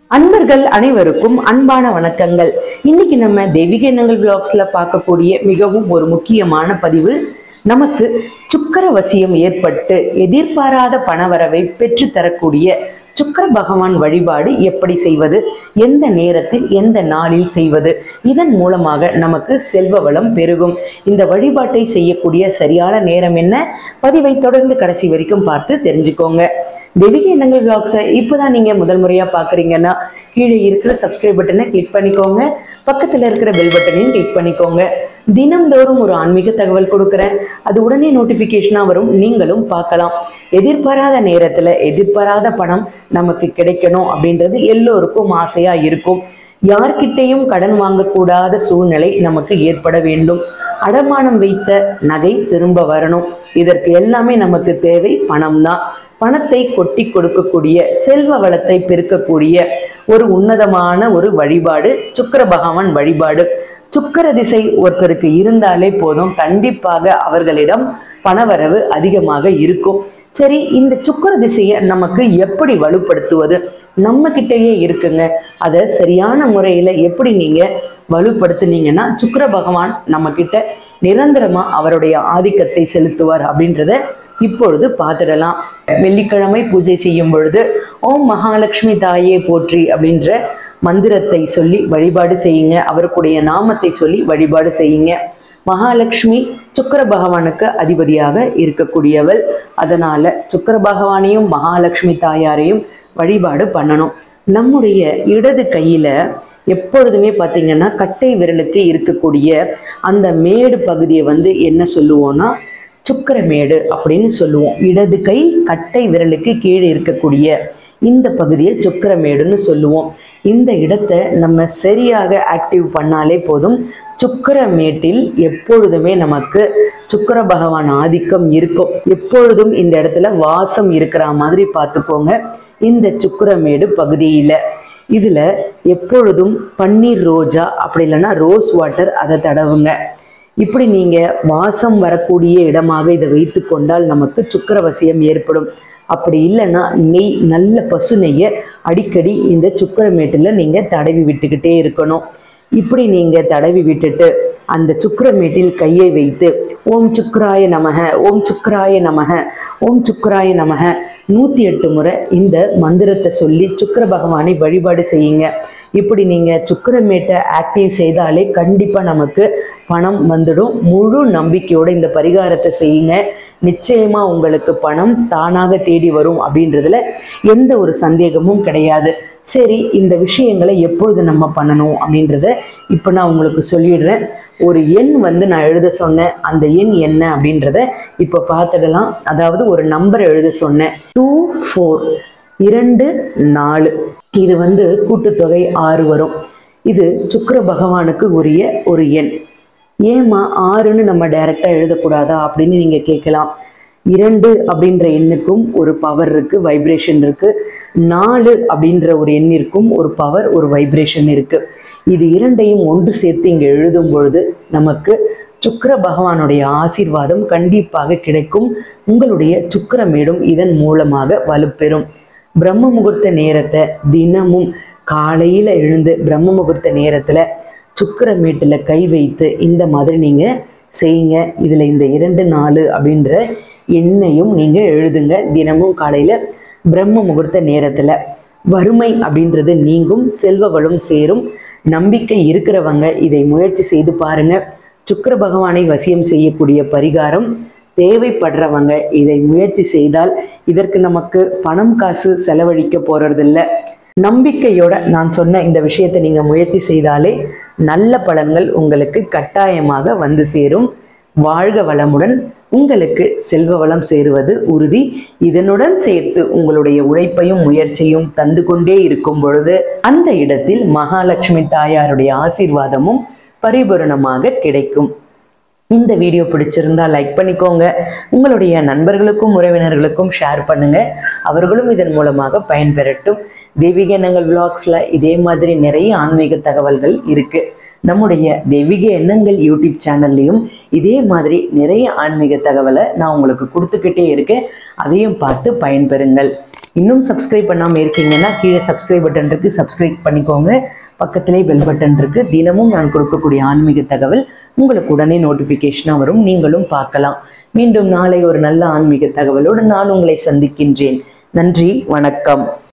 அன்பர்கள் அனைவருக்கும் அன்பான வணக்கங்கள் இன்னைக்கு நம்ம தெய்வீக எண்ணங்கள் விளாக்ஸ்ல பார்க்கக்கூடிய மிகவும் ஒரு முக்கியமான பதிவு நமக்கு சுக்கரவசியம் ஏற்பட்டு எதிர்பாராத பணவரவை பெற்று தரக்கூடிய சுக்கர பகவான் வழிபாடு எப்படி செய்வது எந்த நேரத்தில் எந்த நாளில் செய்வது இதன் மூலமாக நமக்கு செல்வ வளம் பெருகும் இந்த வழிபாட்டை செய்யக்கூடிய சரியான நேரம் என்ன பதிவை தொடர்ந்து கடைசி வரைக்கும் பார்த்து தெரிஞ்சுக்கோங்க தெய்வீக எண்ணங்கள் விளாக்ஸை இப்போதான் நீங்க முதல் முறையா பாக்குறீங்கன்னா கீழே இருக்கிற சப்ஸ்கிரைப் பட்டனை கிளிக் பண்ணிக்கோங்க பக்கத்துல இருக்கிற பெல் பட்டனையும் கிளிக் பண்ணிக்கோங்க தினம்தோறும் ஒரு ஆன்மீக தகவல் கொடுக்குறேன் அது உடனே நோட்டிபிகேஷனா வரும் நீங்களும் பார்க்கலாம் எதிர்பாராத நேரத்துல எதிர்பாராத பணம் நமக்கு கிடைக்கணும் அப்படின்றது எல்லோருக்கும் ஆசையா இருக்கும் யார்கிட்டையும் கடன் வாங்கக்கூடாத சூழ்நிலை நமக்கு ஏற்பட வேண்டும் அடமானம் வைத்த நகை திரும்ப வரணும் இதற்கு எல்லாமே நமக்கு தேவை பணம் தான் பணத்தை கொட்டி கொடுக்கக்கூடிய செல்வ வளத்தை பெருக்கக்கூடிய ஒரு உன்னதமான ஒரு வழிபாடு சுக்கிர பகவான் வழிபாடு சுக்கிர திசை ஒருத்தருக்கு இருந்தாலே போதும் கண்டிப்பாக அவர்களிடம் பணவரவு அதிகமாக இருக்கும் சரி இந்த சுக்கிர திசையை நமக்கு எப்படி வலுப்படுத்துவது நம்ம கிட்டயே இருக்குங்க அதை சரியான முறையில எப்படி நீங்க வலுப்படுத்துனீங்கன்னா சுக்கிர பகவான் நம்ம கிட்ட நிரந்தரமா அவருடைய ஆதிக்கத்தை செலுத்துவார் அப்படின்றத இப்பொழுது பார்த்துடலாம் வெள்ளிக்கிழமை பூஜை செய்யும் பொழுது ஓம் மகாலட்சுமி தாயே போற்றி அப்படின்ற மந்திரத்தை சொல்லி வழிபாடு செய்யுங்க அவருக்குடைய நாமத்தை சொல்லி வழிபாடு செய்யுங்க மகாலட்சுமி சுக்கர பகவானுக்கு அதிபதியாக இருக்கக்கூடியவள் அதனால சுக்கர பகவானையும் மகாலட்சுமி தாயாரையும் வழிபாடு பண்ணணும் நம்முடைய இடது கையில எப்பொழுதுமே பார்த்தீங்கன்னா கட்டை விரலுக்கு இருக்கக்கூடிய அந்த மேடு பகுதியை வந்து என்ன சொல்லுவோம்னா சுக்கரமேடு அப்படின்னு சொல்லுவோம் இடது கை கட்டை விரலுக்கு கீழே இருக்கக்கூடிய இந்த பகுதியை சுக்கரமேடுன்னு சொல்லுவோம் இந்த இடத்தை நம்ம சரியாக ஆக்டிவ் பண்ணாலே போதும் சுக்கரமேட்டில் எப்பொழுதுமே நமக்கு சுக்கர பகவான் ஆதிக்கம் இருக்கும் எப்பொழுதும் இந்த இடத்துல வாசம் இருக்கிற மாதிரி பார்த்துக்கோங்க இந்த சுக்கரமேடு பகுதியில இதுல எப்பொழுதும் பன்னீர் ரோஜா அப்படி இல்லைன்னா ரோஸ் வாட்டர் அதை தடவுங்க இப்படி நீங்க வாசம் வரக்கூடிய இடமாக இதை வைத்து கொண்டால் நமக்கு சுக்கரவசியம் ஏற்படும் அப்படி இல்லைன்னா நெய் நல்ல பசு நெய்யை அடிக்கடி இந்த சுக்கரமேட்டில் நீங்க தடவி விட்டுக்கிட்டே இருக்கணும் இப்படி நீங்க தடவி விட்டுட்டு அந்த சுக்கரமேட்டில் கையை வைத்து ஓம் சுக்கராய நமக ஓம் சுக்கராய நமக ஓம் சுக்கராய நமக நூற்றி எட்டு முறை இந்த மந்திரத்தை சொல்லி சுக்கர பகவானை வழிபாடு செய்யுங்க இப்படி நீங்கள் சுக்கரமேட்டை ஆக்டிவ் செய்தாலே கண்டிப்பாக நமக்கு பணம் வந்துடும் முழு நம்பிக்கையோட இந்த பரிகாரத்தை செய்யுங்க நிச்சயமா உங்களுக்கு பணம் தானாக தேடி வரும் அப்படின்றதுல எந்த ஒரு சந்தேகமும் கிடையாது சரி இந்த விஷயங்களை எப்பொழுது நம்ம பண்ணணும் அப்படின்றத இப்போ நான் உங்களுக்கு சொல்லிடுறேன் ஒரு எண் வந்து நான் எழுத சொன்னேன் அந்த எண் என்ன அப்படின்றத இப்போ பார்த்துடலாம் அதாவது ஒரு நம்பர் எழுத சொன்னேன் டூ ஃபோர் இரண்டு நாலு இது வந்து கூட்டுத்தொகை ஆறு வரும் இது சுக்கிர பகவானுக்கு உரிய ஒரு எண் ஏம்மா ஆறுன்னு நம்ம டைரெக்டாக எழுதக்கூடாதா அப்படின்னு நீங்கள் கேட்கலாம் இரண்டு அப்படின்ற எண்ணுக்கும் ஒரு பவர் இருக்கு வைப்ரேஷன் இருக்கு நாலு அப்படின்ற ஒரு எண்ணிற்கும் ஒரு பவர் ஒரு வைப்ரேஷன் இருக்கு இது இரண்டையும் ஒன்று சேர்த்து இங்கே எழுதும் பொழுது நமக்கு சுக்கிர பகவானுடைய ஆசீர்வாதம் கண்டிப்பாக கிடைக்கும் உங்களுடைய சுக்கிரமேடும் இதன் மூலமாக வலுப்பெறும் பிரம்ம முகூர்த்த நேரத்தை தினமும் காலையில் எழுந்து பிரம்ம முகூர்த்த நேரத்தில் சுக்கிரமேட்டில் கை வைத்து இந்த மாதிரி நீங்கள் செய்யுங்க இதில் இந்த இரண்டு நாலு அப்படின்ற எண்ணையும் நீங்கள் எழுதுங்க தினமும் காலையில் பிரம்ம முகூர்த்த நேரத்தில் வறுமை அப்படின்றது நீங்கும் செல்வ வளம் சேரும் நம்பிக்கை இருக்கிறவங்க இதை முயற்சி செய்து பாருங்க சுக்கிர பகவானை வசியம் செய்யக்கூடிய பரிகாரம் தேவைப்படுறவங்க இதை முயற்சி செய்தால் இதற்கு நமக்கு பணம் காசு செலவழிக்க போறதில்ல நம்பிக்கையோட நான் சொன்ன இந்த விஷயத்தை நீங்க முயற்சி செய்தாலே நல்ல பலன்கள் உங்களுக்கு கட்டாயமாக வந்து சேரும் வாழ்க வளமுடன் உங்களுக்கு செல்வ வளம் சேருவது உறுதி இதனுடன் சேர்த்து உங்களுடைய உழைப்பையும் முயற்சியும் தந்து கொண்டே இருக்கும் பொழுது அந்த இடத்தில் மகாலட்சுமி தாயாருடைய ஆசீர்வாதமும் பரிபூரணமாக கிடைக்கும் இந்த வீடியோ பிடிச்சிருந்தா லைக் பண்ணிக்கோங்க உங்களுடைய நண்பர்களுக்கும் உறவினர்களுக்கும் ஷேர் பண்ணுங்க அவர்களும் இதன் மூலமாக பயன்பெறட்டும் தெய்வீக எண்ணங்கள் விளாக்ஸ்ல இதே மாதிரி நிறைய ஆன்மீக தகவல்கள் இருக்கு நம்முடைய தெய்வீக எண்ணங்கள் யூடியூப் சேனல்லையும் இதே மாதிரி நிறைய ஆன்மீக தகவலை நான் உங்களுக்கு கொடுத்துக்கிட்டே இருக்கேன் அதையும் பார்த்து பயன்பெறுங்கள் இன்னும் சப்ஸ்கிரைப் பண்ணாமல் இருக்கீங்கன்னா கீழே சப்ஸ்கிரைப் பட்டன் இருக்கு சப்ஸ்கிரைப் பண்ணிக்கோங்க பக்கத்திலே பெல் பட்டன் இருக்கு தினமும் நான் கொடுக்கக்கூடிய ஆன்மீக தகவல் உங்களுக்கு உடனே நோட்டிஃபிகேஷனாக வரும் நீங்களும் பார்க்கலாம் மீண்டும் நாளை ஒரு நல்ல ஆன்மீக தகவலோடு நான் உங்களை சந்திக்கின்றேன் நன்றி வணக்கம்